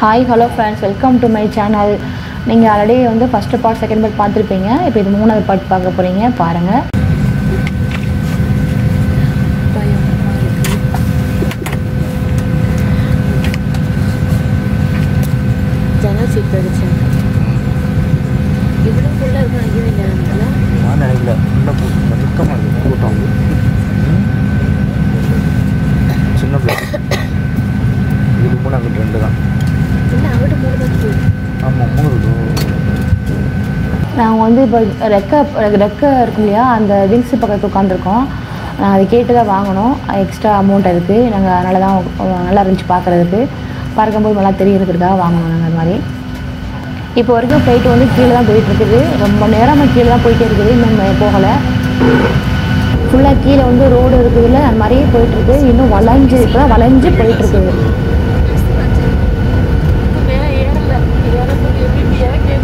Hi hello friends welcome to my channel நீங்கள் already வந்து first part second part பார்த்துருப்பீங்க இப்போ இது மூணாவது பார்ட் பார்க்க போகிறீங்க பாருங்கள் ஜன்னல் சீட் போயிடுச்சு இவ்வளோ ஃபுல்லாக இருக்கும் ஐயோ இல்லை நான் நினைக்கல ஃபுல்லாக கூட்டம் நெருக்கமாக இருக்குது கூட்டம் சின்ன பிள்ளை இது மூணு அங்கிட்டு ரெண்டு தான் இல்லை அங்கிட்ட மூணு தான் இருக்கு. ஆமாம் மூணு இருக்கும் நாங்கள் வந்து இப்போ ரெக்கை ரெக்கை இருக்கு இல்லையா அந்த விங்ஸ் பக்கத்தில் உட்காந்துருக்கோம் அது கேட்டு தான் வாங்கினோம் எக்ஸ்ட்ரா அமௌண்ட் அதுக்கு நாங்கள் அதனால தான் நல்லா இருந்துச்சு பார்க்குறதுக்கு பார்க்கும்போது நல்லா தெரியறதுக்காக வாங்கினோம் நாங்கள் அது மாதிரி இப்போ வரைக்கும் ஃப்ளைட் வந்து கீழே தான் போயிட்டு இருக்குது ரொம்ப நேரமாக கீழே தான் போயிட்டே இருக்குது இன்னும் போகலை ஃபுல்லாக கீழே வந்து ரோடு இருக்குதுல்ல அந்த மாதிரியே போயிட்டுருக்கு இன்னும் வளைஞ்சு இப்போ தான் வளைஞ்சு போயிட்டுருக்குது மேலே ஏறல ஏறதுக்கு எப்படி இறக்கி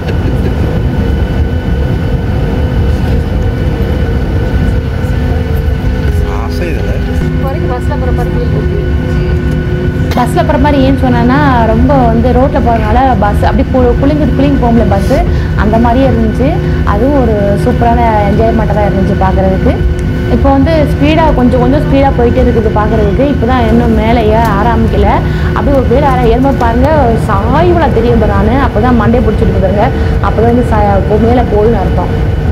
ஆசை இதில் வரைக்கும் பஸ்ஸில் போகிற மாதிரி ஃபீல் இருக்கு பஸ்ஸில் போகிற மாதிரி ஏன்னு சொன்னேன்னா ரொம்ப வந்து ரோட்டில் போகிறதுனால பஸ் அப்படி கு குளிங்க குளிங்க போகல பஸ்ஸு அந்த மாதிரியே இருந்துச்சு அதுவும் ஒரு சூப்பரான என்ஜாய்மெண்ட்டாக தான் இருந்துச்சு பார்க்குறதுக்கு இப்போ வந்து ஸ்பீடாக கொஞ்சம் கொஞ்சம் ஸ்பீடாக போயிட்டே இருக்குது பார்க்குறதுக்கு இப்போ தான் இன்னும் மேலே ஏற ஆரம்பிக்கல அப்படியே ஒரு பேர் ஆற ஏறுமா பாருங்க சாய்வில் தெரியும் பாரு நான் அப்போ தான் மண்டே பிடிச்சிட்டு பாருங்க அப்போ தான் வந்து சா மேலே போகுதுன்னு அர்த்தம்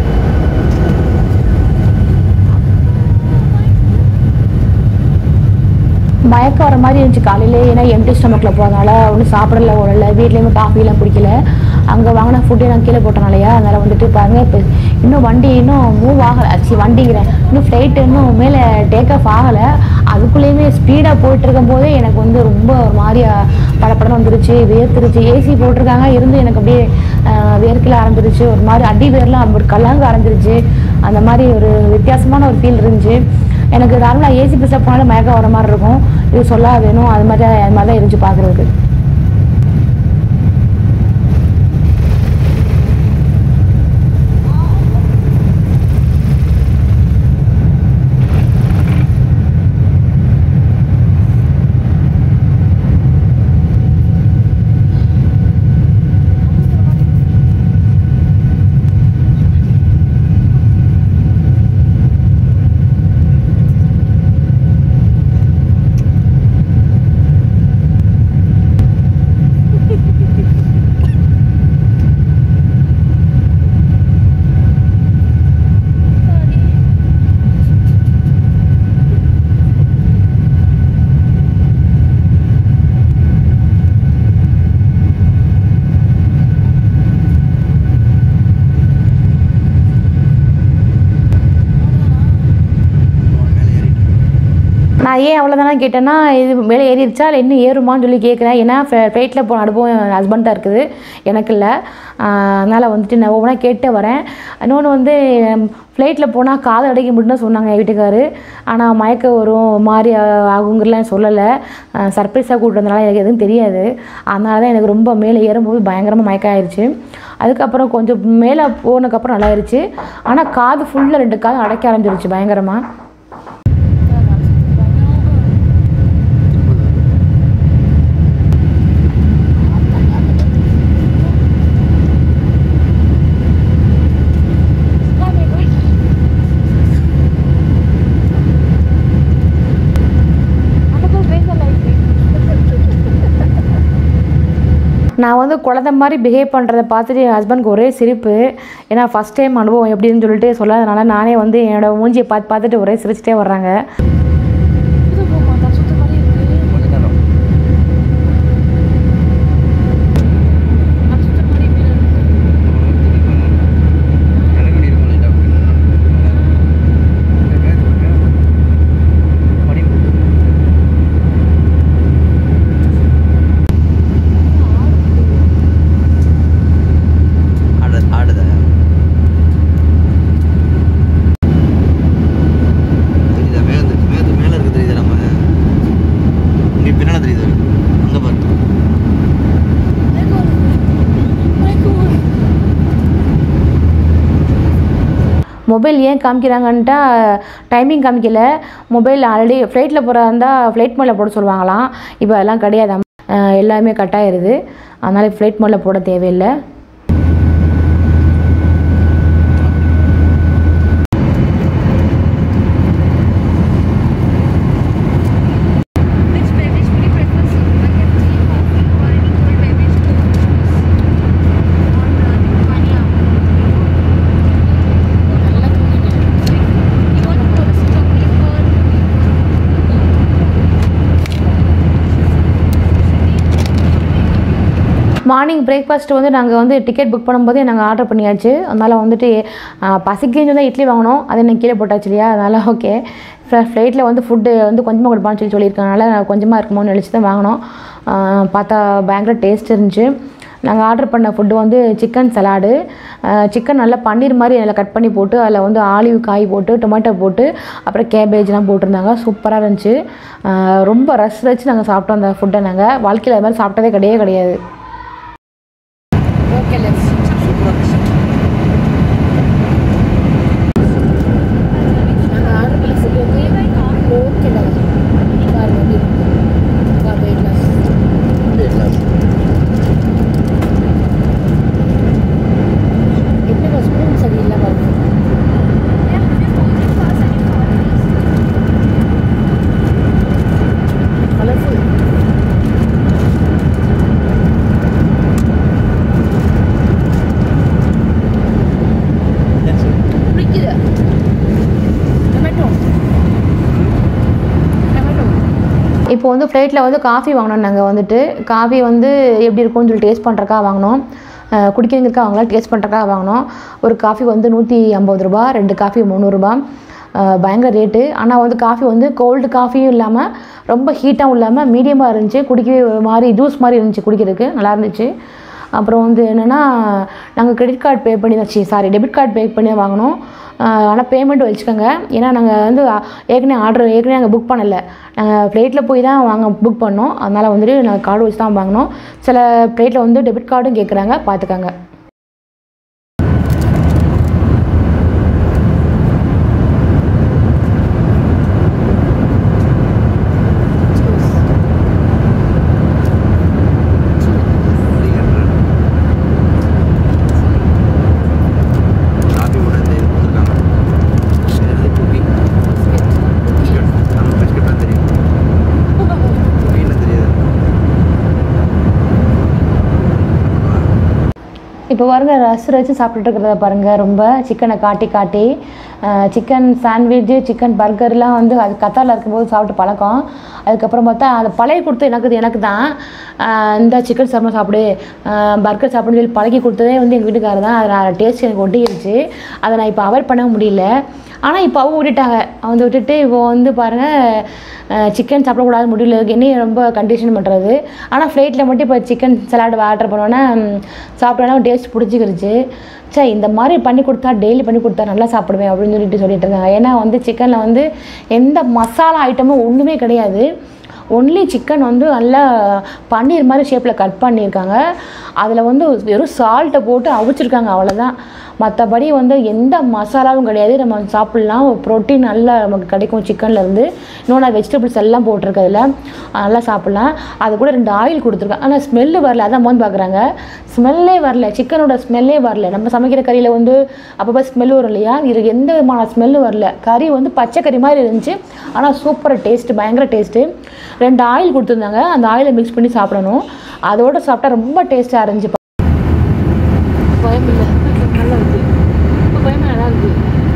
மயக்கம் வர மாதிரி இருந்துச்சு காலையிலே ஏன்னா எம்டி ஸ்டமக்கில் போகிறதுனால ஒன்றும் சாப்பிடல உடல வீட்லேயுமே காஃபிலாம் குடிக்கல அங்கே வாங்கின ஃபுட்டே நான் கீழே போட்டனாலயா அதனால் வந்துட்டு பாருங்க இப்போ இன்னும் வண்டி இன்னும் மூவ் ஆகலை ஆச்சு வண்டிங்கிறேன் இன்னும் ஃப்ளைட் இன்னும் மேலே டேக் ஆஃப் ஆகலை அதுக்குள்ளேயுமே ஸ்பீடாக போயிட்டு இருக்கும் போதே எனக்கு வந்து ரொம்ப ஒரு மாதிரி படப்படம் வந்துருச்சு வேர்த்துருச்சு ஏசி போட்டிருக்காங்க இருந்து எனக்கு அப்படியே ஆஹ், வேர்க்கல ஆரம்பிச்சிருச்சு ஒரு மாதிரி அடி வேர்லாம் அப்படி கலங்க ஆரம்பிச்சிருச்சு அந்த மாதிரி ஒரு வித்தியாசமான ஒரு ஃபீல் இருந்துச்சு எனக்கு நார்மலாக ஏசி பஸ்ஸில் போனாலும் மயக்கம் வர மாதிரி இருக்கும் இது சொல்ல வேணும் அது மாதிரி தான் அது மாதிரி தான் இருந்துச்சு பார்க்குறதுக்கு நான் ஏன் அவ்வளோதானா கேட்டேன்னா இது மேலே ஏறிடுச்சா இல்லை இன்னும் ஏறுமான்னு சொல்லி கேட்குறேன் ஏன்னா ஃப்ளைட்டில் போன அனுபவம் என் ஹஸ்பண்ட் தான் இருக்குது எனக்கு இல்லை அதனால் வந்துட்டு நான் ஒவ்வொன்றா கேட்டே வரேன் இன்னொன்று வந்து ஃப்ளைட்டில் போனால் காது அடைக்க மட்டும் தான் சொன்னாங்க என் வீட்டுக்காரு ஆனால் மயக்கம் வரும் ஒரு மாதிரி ஆகுங்கிறலாம் சொல்லலை சர்ப்ரைஸாக கூப்பிட்டு வந்தனால எனக்கு எதுவும் தெரியாது அதனால தான் எனக்கு ரொம்ப மேலே ஏறும்போது பயங்கரமாக மயக்கம் ஆயிடுச்சு அதுக்கப்புறம் கொஞ்சம் மேலே போனதுக்கப்புறம் நல்லா ஆயிடுச்சு ஆனால் காது ஃபுல்லாக ரெண்டு காது அடைக்க ஆரம்பிச்சிருச்சு பயங்கரமாக நான் வந்து குழந்த மாதிரி பிஹேவ் பண்ணுறதை பார்த்துட்டு என் ஹஸ்பண்ட்க்கு ஒரே சிரிப்பு ஏன்னா ஃபஸ்ட் டைம் அனுபவம் எப்படின்னு சொல்லிட்டு சொல்லாதனால நானே வந்து என்னோட மூஞ்சியை பார்த்து பார்த்துட்டு ஒரே சிரிச்சிட்டே வர்றாங்க கொஞ்ச நேரம் எனக்கு இப்படி இருக்கும் லைட்டா. இந்த மேத்து பாருங்க. பனி போகுது. ஆடு- ஆடுதா? தெரியுதா? மேகத்து- மேகத்து மேல இருக்கு தெரியுதா நம்ம? இங்க பின்னால தெரியுது அங்க பாரு மொபைல் ஏன் காமிக்கிறாங்கன்ட்டா டைமிங் காமிக்கல மொபைல் ஆல்ரெடி ஃப்ளைட்டில் போகிறதா இருந்தால் ஃப்ளைட் மோடில் போட சொல்லுவாங்களாம் இப்போ அதெல்லாம் கிடையாது அஹ் எல்லாமே கட் ஆயிருது அதனால் ஃப்ளைட் மோடில் போட தேவையில்லை Which beverage would you prefer, sir? Like a tea, coffee, or any cold beverage to choose? Or uh, vanilla? நல்லா தூங்கிட்டேன். You want to chocolate or morning breakfast வந்து நாங்கள் வந்து டிக்கெட் புக் பண்ணும்போதே நாங்கள் ஆர்டர் பண்ணியாச்சு அதனால் வந்துட்டு பசிக்குன்னு தான் இட்லி வாங்கினோம் அதை எனக்கு கீழே போட்டாச்சு இல்லையா அதனால் ஓகே ஃப்ளைட்டில் வந்து ஃபுட்டு வந்து கொஞ்சமாக கொடுப்பான்னு சொல்லி சொல்லியிருக்கனால கொஞ்சமாக இருக்குமோன்னு நினச்சி தான் வாங்கினோம் ஆ, பார்த்தா பயங்கர டேஸ்ட் இருந்துச்சு நாங்கள் ஆர்டர் பண்ண ஃபுட்டு வந்து சிக்கன் சலாடு சிக்கன் நல்லா பன்னீர் மாதிரி அதில் கட் பண்ணி போட்டு அதில் வந்து ஆலிவ் காய் போட்டு டொமேட்டோ போட்டு அப்புறம் கேபேஜ்லாம் போட்டிருந்தாங்க சூப்பராக இருந்துச்சு ஆ, ரொம்ப ரஸ் வச்சு நாங்கள் சாப்பிட்டோம் அந்த ஃபுட்டை நாங்கள் வாழ்க்கையில் அது மாதிரி சாப்பிட்டதே கிடையவே கிடையாது Okay, let's. நாங்கள் ஆர்டர் பண்ண ஃபுட் வந்து ஓகே பாருங்க எப்படி இருக்கு வெயிட் லாஸ் எப்படி ஸ்பூன் சரியில்லை பாருங்க கலர்ஃபுல் பிடிக்குது டொமேட்டோ டொமேட்டோ இப்போ வந்து ஃப்ளைட்டில் வந்து காஃபி வாங்கினோம் நாங்கள் வந்துட்டு காஃபி வந்து எப்படி இருக்கும்னு சொல்லி டேஸ்ட் பண்ணுறக்கா வாங்கினோம் அஹ் குடிக்கிறதுக்கா வாங்கலாம் டேஸ்ட் பண்ணுறக்கா வாங்கினோம் ஒரு காஃபி வந்து நூற்றி ஐம்பது ரூபா ரெண்டு காஃபி முந்நூறுரூபா பயங்கர ரேட்டு ஆனால் வந்து காஃபி வந்து கோல்டு காஃபியும் இல்லாமல் ரொம்ப ஹீட்டாகவும் இல்லாமல் மீடியமாக இருந்துச்சு குடிக்கவே ஒரு மாதிரி ஜூஸ் மாதிரி இருந்துச்சு குடிக்கிறதுக்கு நல்லா இருந்துச்சு அப்புறம் வந்து என்னென்னா நாங்கள் கிரெடிட் கார்டு பே பண்ணி தான் சாரி டெபிட் கார்டு பே பண்ணி தான் வாங்கினோம் ஆனால் பேமெண்ட் வச்சுக்கோங்க ஏன்னா நாங்கள் வந்து அ, ஏற்கனவே ஆர்டர் ஏற்கனவே நாங்கள் புக் பண்ணலை நாங்கள் ஃப்ளைட்டில் போய் தான் வாங்க புக் பண்ணோம் அதனால் வந்துட்டு நாங்கள் கார்டு வச்சு தான் வாங்கினோம் சில ஃப்ளைட்டில் வந்து டெபிட் கார்டும் கேட்குறாங்க பார்த்துக்கோங்க காஃபி கூட இந்த இது கொடுத்துருக்காங்க இது குக்கி பிஸ்கட் நம்ம பிஸ்கட் தான் தெரியும் குக்கி என்ன தெரியாது இப்போ பாருங்க ரஸ் வச்சு சாப்பிட்டுட்டு இருக்கிறத பாருங்கள் ரொம்ப சிக்கனை காட்டி காட்டி சிக்கன் சாண்ட்விட்சு சிக்கன் பர்கர்லாம் வந்து அது கத்தாரில் இருக்கும்போது சாப்பிட்டு பழக்கம் அதுக்கப்புறம் பார்த்தா அது பழைய கொடுத்து எனக்கு எனக்கு தான் ஆஹ் இந்த சிக்கன் சாப்பிட சாப்பிடு பர்கர் சாப்பிடுன்னு சொல்லி பழகி கொடுத்ததே வந்து எங்கள் வீட்டுக்காரர் தான் அது டேஸ்ட் எனக்கு ஒட்டிருச்சு அதை நான் இப்போ அவாய்ட் பண்ண முடியல ஆனால் இப்போ அவங்க விட்டுட்டாங்க அவங்க விட்டுட்டு இப்போ வந்து பாருங்கள் சிக்கன் சாப்பிடக்கூடாது முடியல என்னையும் ரொம்ப கண்டிஷன் பண்ணுறது ஆனால் ஃப்ளைட்டில் மட்டும் இப்போ சிக்கன் சலாட் ஆர்டர் பண்ணோன்னே சாப்பிட்டோன்னா டேஸ்ட் பிடிச்சிக்கிருச்சு சே இந்த மாதிரி பண்ணி கொடுத்தா டெய்லி பண்ணி கொடுத்தா நல்லா சாப்பிடுவேன் அப்படின்னு சொல்லிட்டு சொல்லிட்டு இருக்காங்க ஏன்னா வந்து சிக்கனில் வந்து எந்த மசாலா ஐட்டமும் ஒன்றுமே கிடையாது ஒன்லி சிக்கன் வந்து நல்லா பன்னீர் மாதிரி ஷேப்பில் கட் பண்ணியிருக்காங்க அதில் வந்து வெறும் சால்ட்டை போட்டு அவிச்சிருக்காங்க அவ்வளோதான் மற்றபடி வந்து எந்த மசாலாவும் கிடையாது நம்ம சாப்பிட்லாம் ப்ரோட்டீன் நல்லா நமக்கு கிடைக்கும் சிக்கன்ல இருந்து இன்னொன்று வெஜிடபிள்ஸ் எல்லாம் போட்டிருக்கு அதில் நல்லா சாப்பிட்லாம் அது கூட ரெண்டு ஆயில் கொடுத்துருக்காங்க ஆனால் ஸ்மெல்லு வரல அதான் மோந்து பார்க்குறாங்க ஸ்மெல்லே வரல சிக்கனோட ஸ்மெல்லே வரல நம்ம சமைக்கிற கறியில் வந்து அப்பப்போ ஸ்மெல் வரும் இல்லையா இது எந்த விதமான ஸ்மெல்லும் வரல கறி வந்து பச்சை கறி மாதிரி இருந்துச்சு ஆனால் சூப்பர் டேஸ்ட்டு பயங்கர டேஸ்ட்டு ரெண்டு ஆயில் கொடுத்துருந்தாங்க அந்த ஆயிலை மிக்ஸ் பண்ணி சாப்பிடணும் அதோட சாப்பிட்டா ரொம்ப டேஸ்ட்டாக இருந்துச்சு பயம் இல்லை நல்லா இருக்கு இப்போ பயம் நல்லா இருக்கு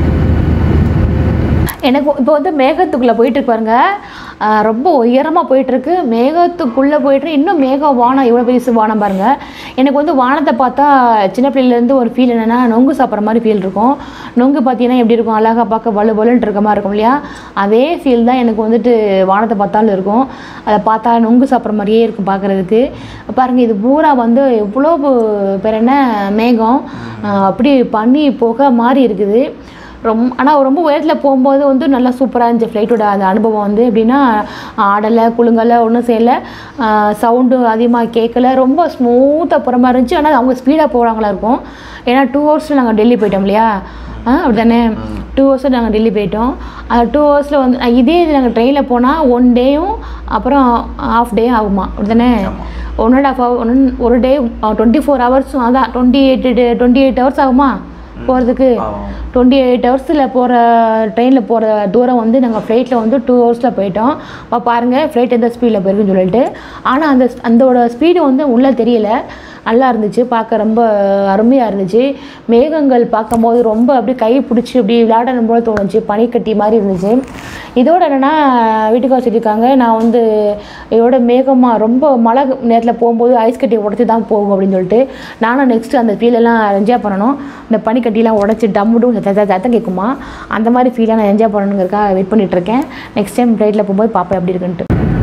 எனக்கு இப்போ வந்து மேகத்துக்குள்ளே போயிட்டு இருக்கு பாருங்க ஆஹ் ரொம்ப உயரமாக போயிட்டுருக்கு மேகத்துக்குள்ளே போயிட்டு இன்னும் மேகம் வானம் இவ்வளோ பெருசு வானம் பாருங்க எனக்கு வந்து வானத்தை பார்த்தா சின்ன பிள்ளையிலேருந்து ஒரு ஃபீல் என்னென்னா நொங்கு சாப்பிட்ற மாதிரி ஃபீல் இருக்கும் நொங்கு பார்த்தீங்கன்னா எப்படி இருக்கும் அழகாக பார்க்க வலு வலுன்ட்டு இருக்க மாதிரி இருக்கும் இல்லையா அதே ஃபீல் தான் எனக்கு வந்துட்டு வானத்தை பார்த்தாலும் இருக்கும் அதை பார்த்தா நொங்கு சாப்பிட்ற மாதிரியே இருக்கும் பார்க்குறதுக்கு பாருங்கள் இது பூரா வந்து எவ்வளோ பேர் என்ன மேகம் ஆஹ் அப்படி பண்ணி புகை மாதிரி இருக்குது ரொம்ப ஆனால் ரொம்ப உயரத்தில் போகும்போது வந்து நல்லா சூப்பராக இருந்துச்சு ஃப்ளைட்டோட அந்த அனுபவம் வந்து எப்படின்னா ஆடலை குலுங்கலை ஒன்றும் செய்யலை சவுண்டு அதிகமாக கேட்கல ரொம்ப ஸ்மூத்தாக போகிற மாதிரி இருந்துச்சு ஆனால் அவங்க ஸ்பீடாக போகிறாங்களா இருக்கும் ஏன்னா டூ ஹவர்ஸில் நாங்கள் டெல்லி போயிட்டோம் இல்லையா ஆ அப்படி தானே டூ ஹவர்ஸில் நாங்கள் டெல்லி போயிட்டோம் அந்த டூ ஹவர்ஸில் வந்து அஹ் இதே இது நாங்கள் ட்ரெயினில் போனால் ஒன் டேயும் அப்புறம் ஆஃப் டே ஆகுமா அப்படி தானே ஆமா. One and half hour one ஒரு டே டுவெண்ட்டி ஃபோர் ஹவர்ஸும் அதான் twenty eight twenty eight hours ஆகுமா போகிறதுக்கு ஆமாம். டுவெண்ட்டி எயிட் ஹவர்ஸில் போகிற ட்ரெயினில் போகிற தூரம் வந்து நாங்கள் ஃப்ளைட்டில் வந்து டூ ஹவர்ஸில் போயிட்டோம் அப்போ பாருங்கள் ஃப்ளைட் எந்த ஸ்பீடில் போயிருக்குன்னு சொல்லிட்டு ஆனால் அந்த அந்தோட ஸ்பீடு வந்து உள்ளே தெரியல நல்லா இருந்துச்சு பார்க்க ரொம்ப அருமையாக இருந்துச்சு மேகங்கள் பார்க்கும்போது ரொம்ப அப்படியே கை பிடிச்சி அப்படி விளையாடணும் போல தோணுச்சு பனிக்கட்டி மாதிரி இருந்துச்சு இதோட என்னென்னா வீட்டுக்கு சொல்லியிருக்காங்க நான் வந்து இதோட மேகமாக ரொம்ப மழை நேரத்தில் போகும்போது ஐஸ் கட்டி உடச்சி தான் போகும் அப்படின்னு சொல்லிட்டு நானும் நெக்ஸ்ட்டு அந்த ஃபீலெல்லாம் என்ஜாய் பண்ணணும் இந்த பனிக்கட்டிலாம் உடச்சி டம்முடும் சத்த சத்தம் கேட்குமா அந்த மாதிரி ஃபீலாக நான் என்ஜாய் பண்ணணுங்கிறக்காக வெயிட் பண்ணிட்டு இருக்கேன் நெக்ஸ்ட் டைம் ஃப்ளைட்டில் போகும்போது பார்ப்பேன் எப்படி இருக்குன்ட்டு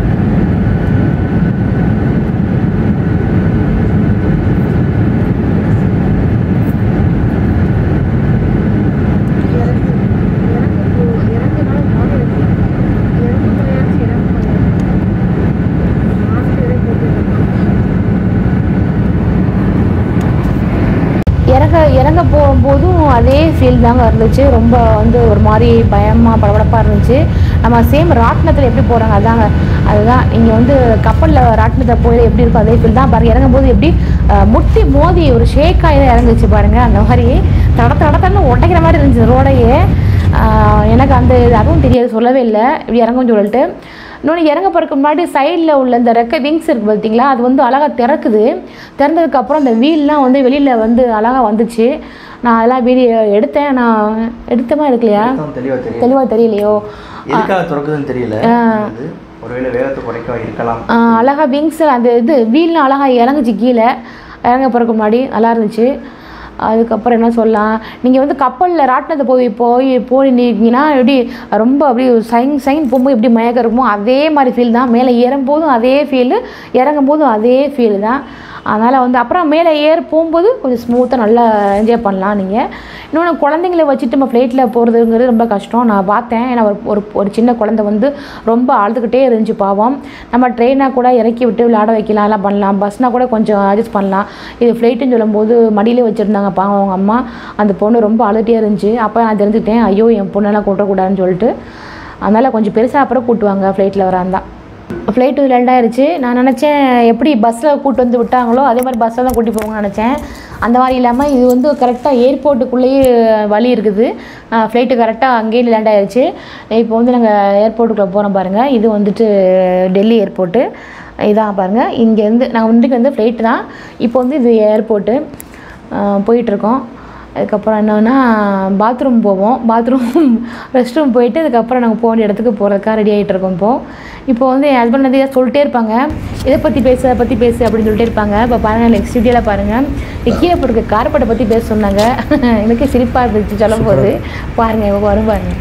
இறங்க இறங்க போகும்போதும் அதே ஃபீல் தாங்க இருந்துச்சு ரொம்ப வந்து ஒரு மாதிரி பயமாக படபடப்பாக இருந்துச்சு நம்ம சேம் ராட்டினத்தில் எப்படி போகிறாங்க அதாங்க அதுதான் இங்கே வந்து கப்பலில் ராட்டினத்தை போய் எப்படி இருக்கும் அதே ஃபீல் தான் பாருங்க இறங்கும்போது எப்படி அஹ், முட்டி மோதி ஒரு ஷேக் ஆகி தான் இறங்குச்சு பாருங்க அந்த மாதிரி தட தட தடன்னு உடைக்கிற மாதிரி இருந்துச்சு ரோடையே ஆஹ், எனக்கு அந்த இது அதுவும் தெரியாது சொல்லவே இல்லை இப்படி இறங்கும்னு சொல்லிட்டு இன்னொன்று இறங்க போகிறதுக்கு முன்னாடி சைடில் உள்ள இந்த ரெக்க விங்ஸ் இருக்குது பார்த்தீங்களா அது வந்து அழகாக திறக்குது திறந்ததுக்கப்புறம் அந்த வீல்லாம் வந்து வெளியில் வந்து அழகாக வந்துச்சு நான் அதெல்லாம் வீடியோ எடுத்தேன் நான் எடுத்தமா எடுக்கலையா தெளிவாக தெரியும் தெளிவாக தெரியலையோ எதுக்காக திறக்குதுன்னு தெரியல அது ஒருவேளை வேகத்தை குறைக்க இருக்கலாம் ஆஹ் அழகா விங்ஸ் அந்த இது வீல்லாம் அழகா இறங்குச்சு கீழே இறங்க போகிறதுக்கு முன்னாடி நல்லா இருந்துச்சு அதுக்கப்புறம் என்ன சொல்லலாம் நீங்கள் வந்து கப்பலில் ராட்டினத்தை போய் போய் போயிருந்தீங்கன்னா எப்படி ரொம்ப அப்படி சைன் சைன் போகும்போது எப்படி மயக்கம் இருக்குமோ அதே மாதிரி ஃபீல் தான் மேலே ஏறும்போதும் அதே ஃபீலு இறங்கும் போதும் அதே ஃபீல் தான் அதனால் வந்து அப்புறம் மேலே ஏற போகும்போது கொஞ்சம் ஸ்மூத்தாக நல்லா என்ஜாய் பண்ணலாம் நீங்கள் இன்னொன்று குழந்தைங்கள வச்சுட்டு நம்ம ஃப்ளைட்டில் போகிறதுங்கிறது ரொம்ப கஷ்டம் நான் பார்த்தேன் ஏன்னா ஒரு ஒரு ஒரு சின்ன குழந்தை வந்து ரொம்ப அழுதுகிட்டே இருந்துச்சு பாவம் நம்ம ட்ரெயினாக கூட இறக்கி விட்டு விளையாட வைக்கலாம் எல்லாம் பண்ணலாம் பஸ்னால் கூட கொஞ்சம் அட்ஜஸ்ட் பண்ணலாம் இது ஃப்ளைட்டுன்னு சொல்லும்போது மடியிலே வச்சுருந்தாங்க பாவம் அவங்க அம்மா அந்த பொண்ணு ரொம்ப அழுதுகிட்டே இருந்துச்சு அப்போ நான் தெரிஞ்சுக்கிட்டேன் ஐயோ என் பொண்ணெல்லாம் கூட்டக்கூடாதுன்னு சொல்லிட்டு அதனால் கொஞ்சம் பெருசாக அப்புறம் கூட்டுவாங்க ஃப்ளைட்டில் வராந்தா ஃப்ளைட்டு லேண்ட் ஆயிருச்சு நான் நினச்சேன் எப்படி பஸ்ஸில் கூட்டு வந்து விட்டாங்களோ அதே மாதிரி பஸ்ஸில் தான் கூட்டி போவாங்கன்னு நினச்சேன் அந்த மாதிரி இல்லாமல் இது வந்து கரெக்டாக ஏர்போர்ட்டுக்குள்ளேயே வழி இருக்குது ஃப்ளைட்டு கரெக்டாக அங்கேயே லேண்ட் ஆயிருச்சு இப்போ வந்து நாங்கள் ஏர்போர்ட்டுக்குள்ளே போகிறோம் பாருங்கள் இது வந்துட்டு டெல்லி ஏர்போர்ட்டு இதான் பாருங்கள் இங்கேருந்து நாங்கள் வந்துட்டு வந்து ஃப்ளைட்டு தான் இப்போ வந்து இது ஏர்போர்ட்டு போயிட்டுருக்கோம் அதுக்கப்புறம் என்னன்னா பாத்ரூம் போவோம் பாத்ரூம் ரெஸ்ட் ரூம் போயிட்டு அதுக்கப்புறம் நாங்கள் போக வேண்டிய இடத்துக்கு போகிறதுக்காக ரெடி ஆகிட்டு இருக்கோம் இப்போ இப்போ வந்து என் ஹஸ்பண்ட் வந்து ஏதாவது சொல்லிட்டே இருப்பாங்க இதை பற்றி பேசு அதை பற்றி பேசு அப்படின்னு சொல்லிட்டே இருப்பாங்க இப்போ பாருங்கள் நெக்ஸ்ட் வீடியோவில் பாருங்கள் கீழே போட்டுருக்க கார்பட்டை பற்றி பேச சொன்னாங்க எனக்கு சிரிப்பாக இருந்துச்சு சொல்லும் போது பாருங்கள் இப்போ வரும் பாருங்க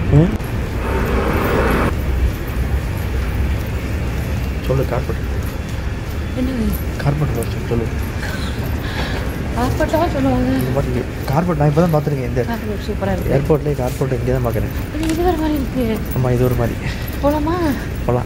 சொல்லு கார்பெட் கார்பெட் சொல்லு சொல்லு கார்பட்டாக சொல்லுவாங்க இந்த மாதிரி கார்பெட் நான் இப்போ தான் பார்த்துருக்கேன் இந்த கார்பட் சூப்பராக இருக்குது ஏர்போர்ட்லேயே கார்பெட் இங்கே தான் பார்க்குறேன் இது இது வேறு மாதிரி இருக்குது ஆமாம் இது ஒரு மாதிரி போகலாமா போகலாம்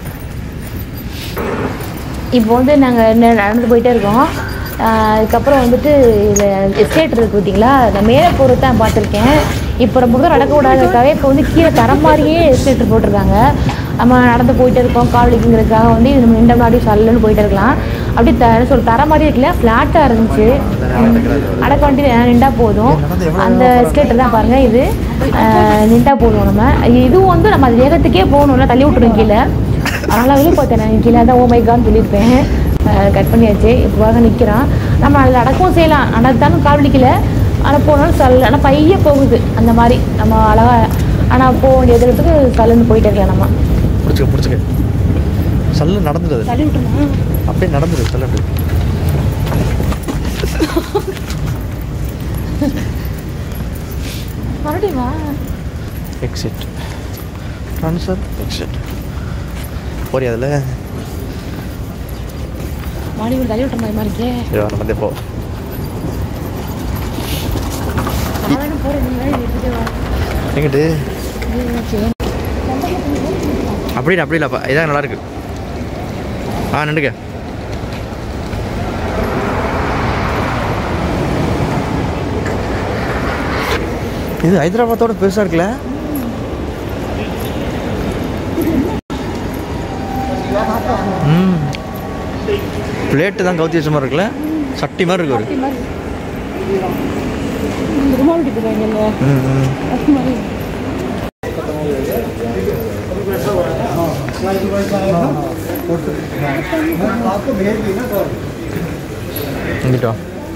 இப்போ வந்து நாங்கள் நடந்து போயிட்டே இருக்கோம் ஆஹ் அதுக்கப்புறம் வந்துட்டு இதில் எஸ்டேட் இருக்குது பார்த்தீங்களா நான் மேலே போகிறது தான் பார்த்துருக்கேன் இப்போ ரொம்ப தூரம் நடக்கக்கூடாதுக்காக இப்போ வந்து கீழே தர மாதிரியே எஸ்டேட் போட்டிருக்காங்க நம்ம நடந்து போயிட்டே இருக்கோம் கால் வலிக்குங்கிறதுக்காக வந்து இது நம்ம நின்ற முன்னாடி சல்லுன்னு போயிட்டே இருக்கலாம் அப்படி த என்ன சொல்ற தர மாதிரி இருக்குல்ல ஃப்ளாட்டாக இருந்துச்சு அடக்க வண்டி நின்றா போதும் அந்த எஸ்டேட் தான் பாருங்கள் இது ஆஹ் நின்றா போதும் நம்ம இதுவும் வந்து நம்ம அது வேகத்துக்கே போகணும்ல தள்ளி விட்டுரும் கீழே அதனால் வெளியே பார்த்தேன் நான் கீழே தான் ஓ மை கான்னு சொல்லியிருப்பேன் கட் பண்ணியாச்சு இப்போ வாங்க நிற்கிறான் நம்ம அதில் அடக்கவும் செய்யலாம் நடந்தாலும் கால் வலிக்கல ஆனால் போனாலும் சல் ஆனால் பைய போகுது அந்த மாதிரி நம்ம அழகாக ஆனால் போக வேண்டிய இடத்துக்கு சல்லுன்னு போயிட்டே இருக்கலாம் நம்ம பிடிச்சிக்க பிடிச்சிக்க சல்லு நடந்துடுது தள்ளி விட்டுருமா அப்படியே நடந்துடுது சல்லு மறுபடியும் வா எக்ஸிட் ட்ரான்ஸ்ஃபர் எக்ஸிட் போறியா அதில் மறுபடியும் தள்ளி விட்டுற மாதிரி இருக்கே நம்ம வந்து போ நான் வேணும் போகிறேன் எங்கிட்டு அப்படி இல்லை அப்படி இல்லைப்பா இதான் நல்லா இருக்கு ஆ நின்றுக்க இது ஹைதராபாத்தோட பெருசாக இருக்குல்ல ம் பிளேட்டு தான் கவுத்தி வச்ச மாதிரி இருக்குல்ல சட்டி மாதிரி இருக்கு ஒரு ருமால் போயிருக்காங்கல்ல ம் ம் அது மாதிரி இங்கிட்டோ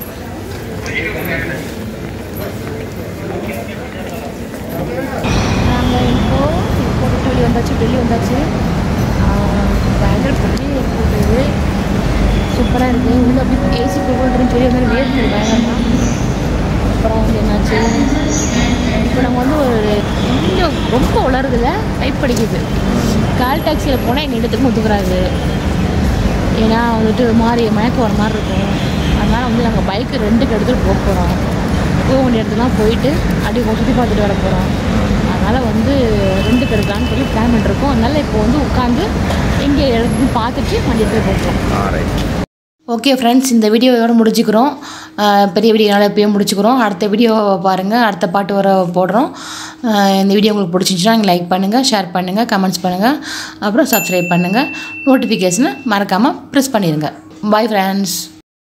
நாங்கள் இப்போ இப்போ விட்டு வெளியே வந்தாச்சு டெல்லி வந்தாச்சு ஆஹ் பயங்கர பெரிய ஏர்போர்ட் இது சூப்பராக இருக்குது உள்ள அப்படி ஏசி போகணுன்னு சொல்லி வந்து வேர்க்குது பயங்கரமாக அப்புறம் வந்து என்னாச்சு இப்போ நம்ம வந்து ஒரு கொஞ்சம் ரொம்ப உளருதுல டைப் படிக்குது கால் டாக்ஸியில் போனால் எங்கள் இடத்துக்கு ஒத்துக்கிறாரு ஏன்னா வந்துட்டு ஒரு மாதிரி மயக்கம் வர மாதிரி இருக்கும் அதனால் வந்து நாங்கள் பைக்கு ரெண்டுக்கு எடுத்துகிட்டு போக போகிறோம் போக வேண்டிய இடத்துலாம் போயிட்டு அப்படியே கொஞ்சம் சுற்றி பார்த்துட்டு வர போகிறோம் அதனால் வந்து ரெண்டுக்கு எடுக்கலான்னு சொல்லி பிளான் பண்ணிருக்கோம் அதனால் இப்போ வந்து உட்காந்து எங்கே இடத்துக்கு பார்த்துட்டு வண்டி எடுத்துகிட்டு போகிறோம் ஆ ரைட் ஓகே ஃப்ரெண்ட்ஸ் இந்த வீடியோவோட முடிச்சுக்கிறோம் அஹ் பெரிய வீடியோனால இப்போயே முடிச்சுக்கிறோம் அடுத்த வீடியோ பாருங்கள் அடுத்த பாட்டு வர போடுறோம் அஹ் இந்த வீடியோ உங்களுக்கு பிடிச்சிருந்துச்சுன்னா நீங்கள் லைக் பண்ணுங்கள் ஷேர் பண்ணுங்கள் கமெண்ட்ஸ் பண்ணுங்கள் அப்புறம் சப்ஸ்கிரைப் பண்ணுங்கள் நோட்டிஃபிகேஷனை மறக்காமல் ப்ரெஸ் பண்ணிடுங்க பாய் ஃப்ரெண்ட்ஸ்